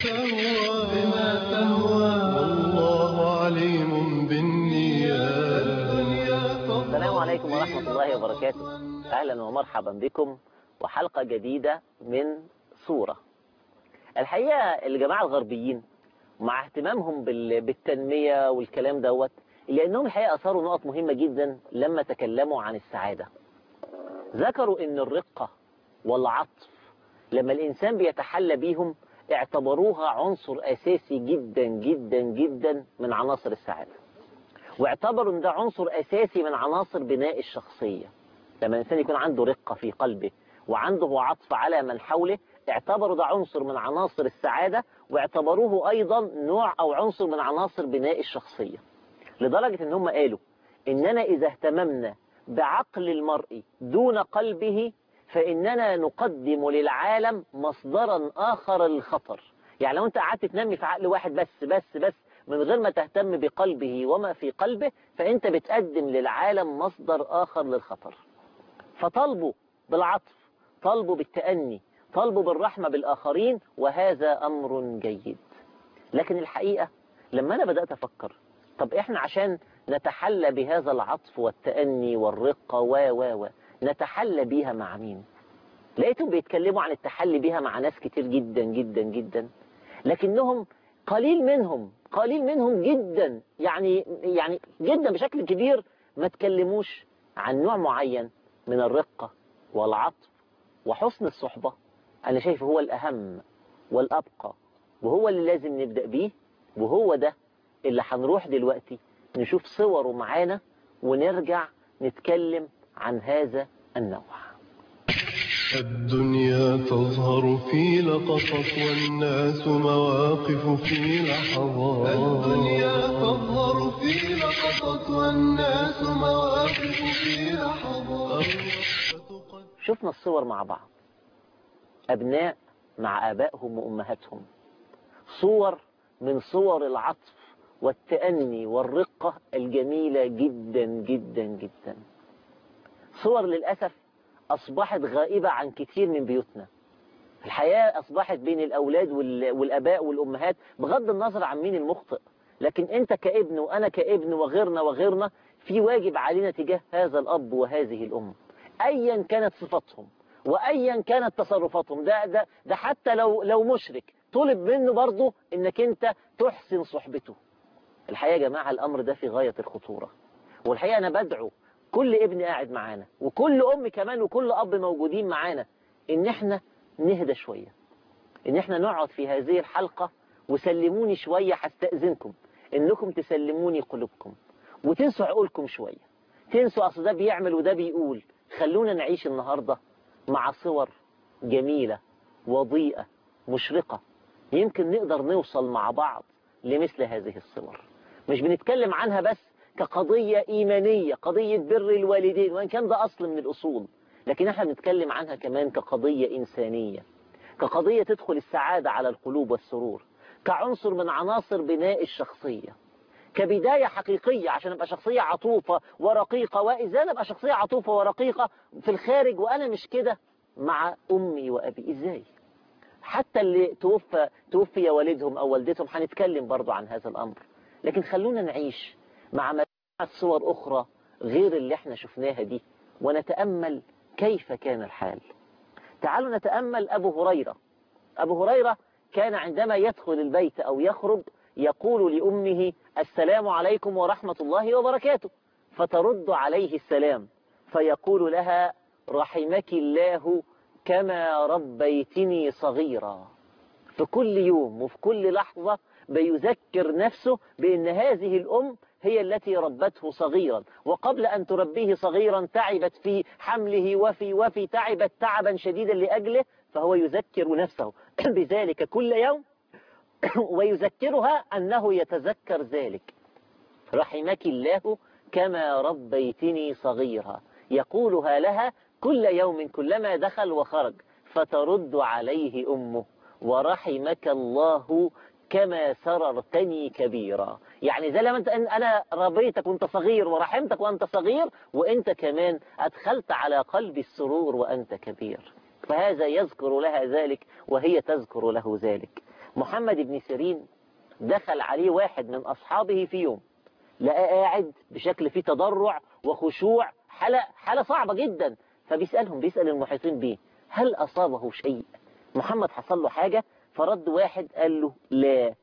بما تهوى والله عليم بالنيات السلام عليكم ورحمة الله وبركاته أهلا ومرحبا بكم وحلقة جديدة من صورة الحقيقة الجماعة الغربيين مع اهتمامهم بال- بالتنمية والكلام دوت إلا أنهم الحقيقة أثاروا نقط مهمة جدا لما تكلموا عن السعادة ذكروا أن الرقة والعطف لما الإنسان بيتحلى بيهم اعتبروها عنصر أساسي جدا جدا جدا من عناصر السعادة واعتبروا ان ده عنصر اساسي من عناصر بناء الشخصية لما الانسان يكون عنده رقة في قلبه وعنده عطف على من حوله اعتبروا ده عنصر من عناصر السعادة واعتبروه ايضا نوع او عنصر من عناصر بناء الشخصية لدرجة ان هم قالوا اننا اذا اهتممنا بعقل المرء دون قلبه فاننا نقدم للعالم مصدرا اخر للخطر يعني لو انت قعدت تنمي في عقل واحد بس بس بس من غير ما تهتم بقلبه وما في قلبه فانت بتقدم للعالم مصدر اخر للخطر فطالبوا بالعطف طالبوا بالتأني طالبوا بالرحمة بالآخرين وهذا أمر جيد لكن الحقيقة لما أنا بدأت أفكر طب إحنا عشان نتحلى بهذا العطف والتأني والرقة و و و نتحلى بيها مع مين لقيتهم بيتكلموا عن التحلي بيها مع ناس كتير جدا جدا جدا لكنهم قليل منهم قليل منهم جدا يعني يعني جدا بشكل كبير ما تكلموش عن نوع معين من الرقة والعطف وحسن الصحبة أنا شايف هو الأهم والأبقى وهو اللي لازم نبدأ بيه وهو ده اللي هنروح دلوقتي نشوف صوره معانا ونرجع نتكلم عن هذا النوع الدنيا تظهر في لقطة والناس مواقف في لحظات الدنيا تظهر في لقطة والناس مواقف في لحظات شفنا الصور مع بعض أبناء مع آبائهم وأمهاتهم صور من صور العطف والتأني والرقة الجميلة جدا جدا جدا صور للأسف أصبحت غائبة عن كثير من بيوتنا الحياة أصبحت بين الأولاد وال- والأباء والأمهات بغض النظر عن مين المخطئ لكن أنت كابن وأنا كابن وغيرنا وغيرنا في واجب علينا تجاه هذا الأب وهذه الأم أيا كانت صفاتهم وأيا كانت تصرفاتهم ده, ده, ده حتى لو, لو مشرك طلب منه برضه أنك أنت تحسن صحبته الحقيقة يا جماعة الأمر ده في غاية الخطورة والحقيقة أنا بدعو كل ابن قاعد معانا وكل أم كمان وكل أب موجودين معانا إن إحنا نهدى شوية إن إحنا نقعد في هذه الحلقة وسلموني شوية هستأذنكم إنكم تسلموني قلوبكم وتنسوا عقولكم شوية تنسوا أصل ده بيعمل وده بيقول خلونا نعيش النهاردة مع صور جميلة وضيئة مشرقة يمكن نقدر نوصل مع بعض لمثل هذه الصور مش بنتكلم عنها بس كقضية إيمانية قضية بر الوالدين وإن كان ده أصل من الأصول لكن احنا بنتكلم عنها كمان كقضية إنسانية كقضية تدخل السعادة على القلوب والسرور كعنصر من عناصر بناء الشخصية كبداية حقيقية عشان ابقى شخصية عطوفة ورقيقة وإذا أنا ابقى شخصية عطوفة ورقيقة في الخارج وأنا مش كده مع أمي وأبي إزاي حتى اللي توفى توفي والدهم أو والدتهم هنتكلم برضو عن هذا الأمر لكن خلونا نعيش مع مجموعة صور أخرى غير اللي احنا شفناها دي ونتأمل كيف كان الحال تعالوا نتأمل أبو هريرة أبو هريرة كان عندما يدخل البيت أو يخرج يقول لأمه السلام عليكم ورحمة الله وبركاته فترد عليه السلام فيقول لها رحمك الله كما ربيتني صغيرا في كل يوم وفي كل لحظة بيذكر نفسه بأن هذه الأم هي التي ربته صغيرا وقبل أن تربيه صغيرا تعبت في حمله وفي وفي تعبت تعبا شديدا لأجله فهو يذكر نفسه بذلك كل يوم ويذكرها أنه يتذكر ذلك رحمك الله كما ربيتني صغيرا يقولها لها كل يوم كلما دخل وخرج فترد عليه أمه ورحمك الله كما سررتني كبيرا يعني زي لما انت انا ربيتك وانت صغير ورحمتك وانت صغير وانت كمان ادخلت على قلبي السرور وانت كبير فهذا يذكر لها ذلك وهي تذكر له ذلك محمد بن سيرين دخل عليه واحد من أصحابه في يوم لقى قاعد بشكل فيه تضرع وخشوع حالة, حالة صعبة جدا فبيسألهم بيسأل المحيطين به هل أصابه شيء محمد حصل له حاجة فرد واحد قال له لا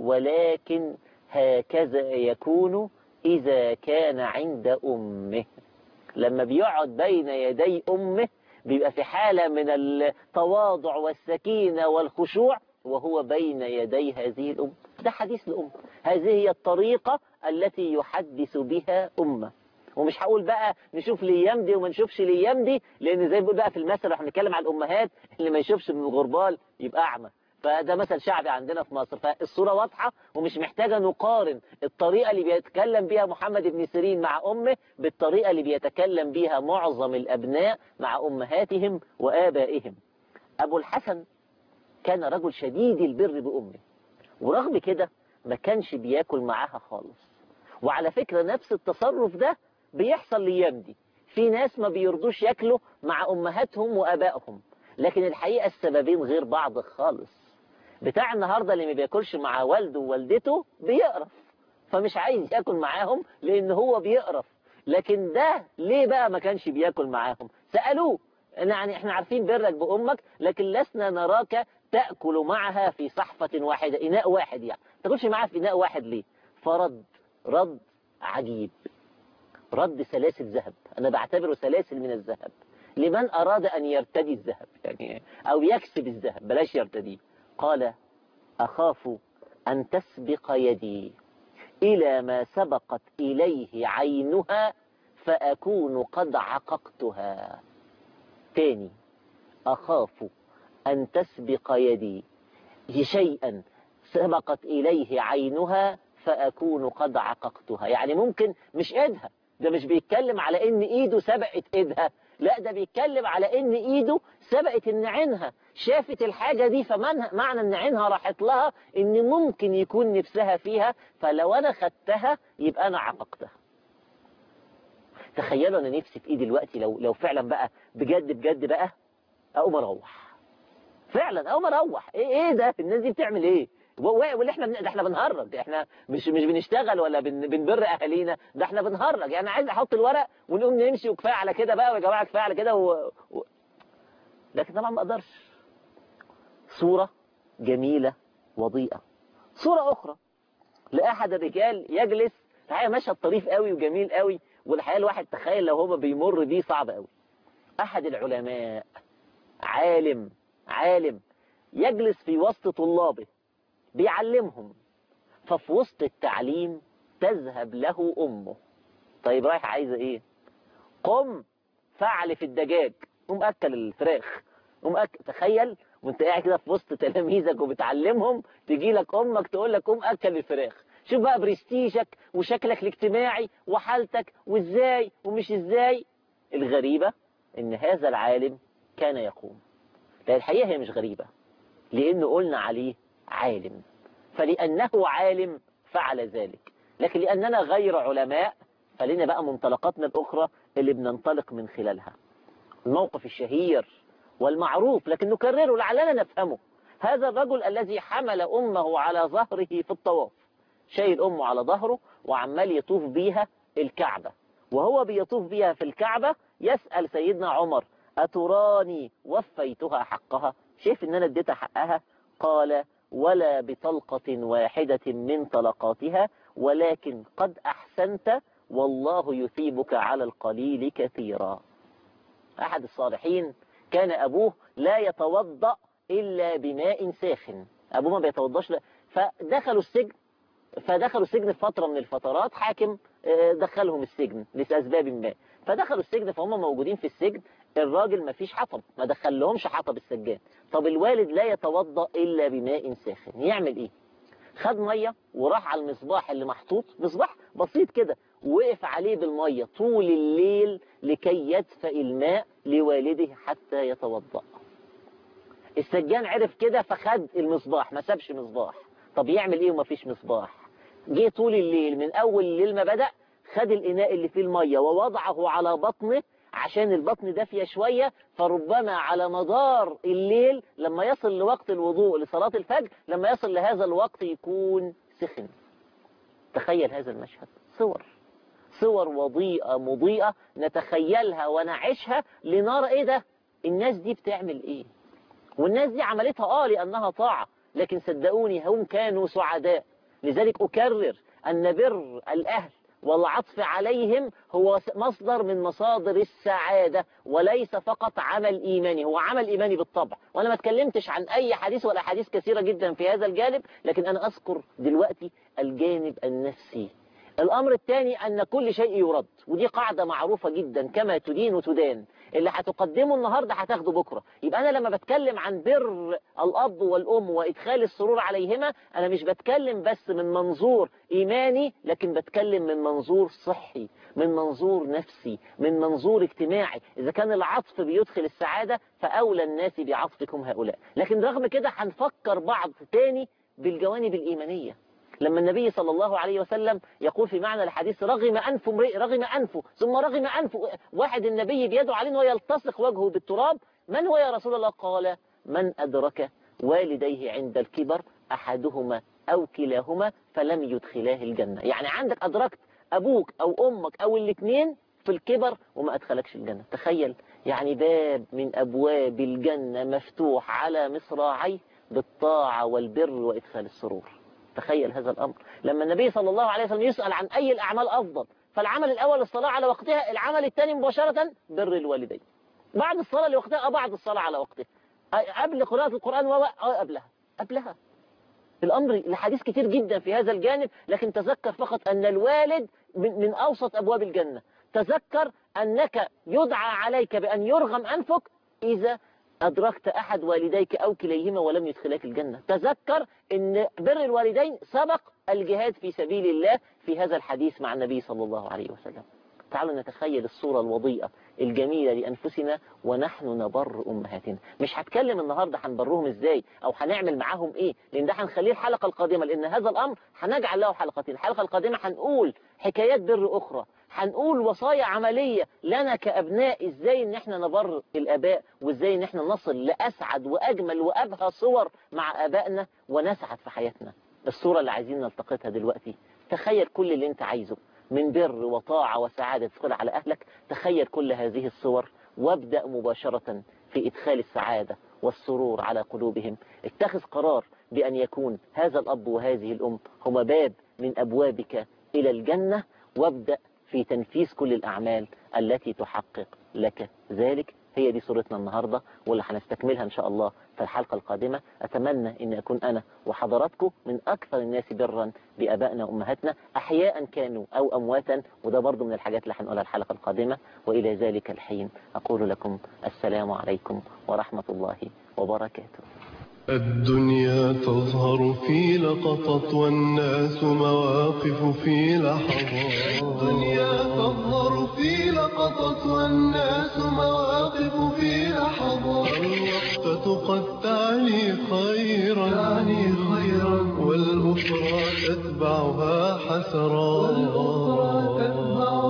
ولكن هكذا يكون إذا كان عند أمه لما بيقعد بين يدي أمه بيبقى في حالة من التواضع والسكينة والخشوع وهو بين يدي هذه الأم ده حديث لأم هذه هي الطريقة التي يحدث بها أمة ومش هقول بقى نشوف الايام دي وما نشوفش الايام دي لان زي بقول بقى في المثل احنا بنتكلم على الامهات اللي ما يشوفش من الغربال يبقى اعمى فده مثل شعبي عندنا في مصر فالصورة واضحة ومش محتاجة نقارن الطريقة اللي بيتكلم بيها محمد بن سيرين مع أمه بالطريقة اللي بيتكلم بيها معظم الأبناء مع أمهاتهم وآبائهم أبو الحسن كان رجل شديد البر بأمه ورغم كده ما كانش بياكل معاها خالص وعلى فكرة نفس التصرف ده بيحصل ليام دي في ناس ما بيرضوش ياكلوا مع أمهاتهم وأبائهم لكن الحقيقة السببين غير بعض خالص بتاع النهاردة اللي ما بياكلش مع والده ووالدته بيقرف فمش عايز ياكل معاهم لأن هو بيقرف لكن ده ليه بقى ما كانش بياكل معاهم سألوه يعني احنا عارفين برك بأمك لكن لسنا نراك تأكل معها في صحفة واحدة إناء واحد يعني تاكلش معاها في إناء واحد ليه فرد رد عجيب رد سلاسل ذهب أنا بعتبره سلاسل من الذهب لمن أراد أن يرتدي الذهب يعني أو يكسب الذهب بلاش يرتديه قال أخاف أن تسبق يدي إلى ما سبقت إليه عينها فأكون قد عققتها تاني أخاف أن تسبق يدي شيئا سبقت إليه عينها فأكون قد عققتها يعني ممكن مش إيدها ده مش بيتكلم على إن إيده سبقت إيدها لا ده بيتكلم على إن إيده سبقت إن عينها شافت الحاجة دي فمعنى إن عينها راحت لها إن ممكن يكون نفسها فيها فلو أنا خدتها يبقى أنا عققتها تخيلوا أنا نفسي في إيدي دلوقتي لو لو فعلا بقى بجد بجد بقى أقوم أروح فعلا أقوم أروح إيه إيه ده الناس دي بتعمل إيه واللي احنا ده احنا بنهرج احنا مش مش بنشتغل ولا بن بنبر اهالينا ده احنا بنهرج يعني عايز احط الورق ونقوم نمشي وكفايه على كده بقى ويا جماعه كفايه على كده و... و... لكن طبعا ما اقدرش صوره جميله وضيئه صوره اخرى لاحد الرجال يجلس الحقيقه مشهد طريف قوي وجميل قوي والحقيقه الواحد تخيل لو هو بيمر بيه صعب قوي احد العلماء عالم عالم يجلس في وسط طلابه بيعلمهم ففي وسط التعليم تذهب له أمه طيب رايح عايزة ايه قم فعل في الدجاج قم أكل الفراخ قم أكل تخيل وانت قاعد كده في وسط تلاميذك وبتعلمهم تجي لك أمك تقول لك قم أكل الفراخ شوف بقى برستيجك وشكلك الاجتماعي وحالتك وازاي ومش ازاي الغريبة ان هذا العالم كان يقوم لا الحقيقة هي مش غريبة لأنه قلنا عليه عالم فلأنه عالم فعل ذلك لكن لأننا غير علماء فلنا بقى منطلقاتنا الأخرى اللي بننطلق من خلالها الموقف الشهير والمعروف لكن نكرره لعلنا نفهمه هذا الرجل الذي حمل أمه على ظهره في الطواف شايل أمه على ظهره وعمال يطوف بيها الكعبة وهو بيطوف بيها في الكعبة يسأل سيدنا عمر أتراني وفيتها حقها شايف ان انا اديتها حقها قال ولا بطلقة واحدة من طلقاتها ولكن قد أحسنت والله يثيبك على القليل كثيرا أحد الصالحين كان أبوه لا يتوضأ إلا بماء ساخن أبوه ما بيتوضاش لا فدخلوا السجن فدخلوا السجن في فترة من الفترات حاكم دخلهم السجن لأسباب ما فدخلوا السجن فهم موجودين في السجن الراجل ما فيش حطب ما دخلهمش حطب السجان طب الوالد لا يتوضأ إلا بماء ساخن يعمل إيه خد مية وراح على المصباح اللي محطوط مصباح بسيط كده وقف عليه بالمية طول الليل لكي يدفئ الماء لوالده حتى يتوضأ السجان عرف كده فخد المصباح ما سابش مصباح طب يعمل ايه وما فيش مصباح جه طول الليل من اول الليل ما بدأ خد الاناء اللي فيه المية ووضعه على بطنه عشان البطن دافية شوية فربما على مدار الليل لما يصل لوقت الوضوء لصلاة الفجر لما يصل لهذا الوقت يكون سخن تخيل هذا المشهد صور صور وضيئة مضيئة نتخيلها ونعيشها لنرى ايه ده الناس دي بتعمل ايه والناس دي عملتها اه لانها طاعة لكن صدقوني هم كانوا سعداء لذلك اكرر ان بر الاهل والعطف عليهم هو مصدر من مصادر السعادة وليس فقط عمل إيماني هو عمل إيماني بالطبع وأنا ما اتكلمتش عن أي حديث ولا حديث كثيرة جدا في هذا الجانب لكن أنا أذكر دلوقتي الجانب النفسي الأمر الثاني أن كل شيء يرد ودي قاعدة معروفة جدا كما تدين وتدان اللي هتقدمه النهاردة هتاخده بكرة يبقى أنا لما بتكلم عن بر الأب والأم وإدخال السرور عليهما أنا مش بتكلم بس من منظور إيماني لكن بتكلم من منظور صحي من منظور نفسي من منظور اجتماعي إذا كان العطف بيدخل السعادة فأولى الناس بعطفكم هؤلاء لكن رغم كده هنفكر بعض تاني بالجوانب الإيمانية لما النبي صلى الله عليه وسلم يقول في معنى الحديث رغم أنف امرئ رغم أنفه ثم رغم أنفه واحد النبي بيدعو عليه ويلتصق وجهه بالتراب من هو يا رسول الله قال من أدرك والديه عند الكبر أحدهما أو كلاهما فلم يدخلاه الجنة يعني عندك أدركت أبوك أو أمك أو الاثنين في الكبر وما أدخلكش الجنة تخيل يعني باب من أبواب الجنة مفتوح على مصراعيه بالطاعة والبر وإدخال السرور تخيل هذا الأمر لما النبي صلى الله عليه وسلم يسأل عن أي الأعمال أفضل فالعمل الأول الصلاة على وقتها العمل الثاني مباشرة بر الوالدين بعد الصلاة لوقتها بعد الصلاة على وقتها قبل قراءة القرآن قبلها قبلها الأمر الحديث كتير جدا في هذا الجانب لكن تذكر فقط أن الوالد من, من أوسط أبواب الجنة تذكر أنك يدعى عليك بأن يرغم أنفك إذا أدركت أحد والديك أو كليهما ولم يدخلك الجنة تذكر أن بر الوالدين سبق الجهاد في سبيل الله في هذا الحديث مع النبي صلى الله عليه وسلم تعالوا نتخيل الصورة الوضيئة الجميلة لأنفسنا ونحن نبر أمهاتنا مش هتكلم النهاردة هنبرهم إزاي أو هنعمل معاهم إيه لأن ده هنخليه الحلقة القادمة لأن هذا الأمر هنجعل له حلقتين الحلقة القادمة هنقول حكايات بر أخرى هنقول وصايا عملية لنا كأبناء إزاي إن إحنا نبر الآباء وإزاي إن إحنا نصل لأسعد وأجمل وأبهى صور مع آبائنا ونسعد في حياتنا الصورة اللي عايزين نلتقطها دلوقتي تخيل كل اللي أنت عايزه من بر وطاعة وسعادة تدخل على أهلك تخيل كل هذه الصور وابدأ مباشرة في إدخال السعادة والسرور على قلوبهم اتخذ قرار بأن يكون هذا الأب وهذه الأم هما باب من أبوابك إلى الجنة وابدأ في تنفيذ كل الأعمال التي تحقق لك ذلك هي دي صورتنا النهاردة واللي هنستكملها إن شاء الله في الحلقة القادمة أتمنى أن أكون أنا وحضراتكم من أكثر الناس برا بأبائنا وأمهاتنا أحياء كانوا أو أمواتا وده برضو من الحاجات اللي هنقولها الحلقة القادمة وإلى ذلك الحين أقول لكم السلام عليكم ورحمة الله وبركاته الدنيا تظهر في لقطة والناس مواقف في لحظات الدنيا تظهر في لقطة والناس مواقف في لحظات الوقفة قد تعني خيرا تعني خيرا والأخرى تتبعها حسرات والأخرى تتبعها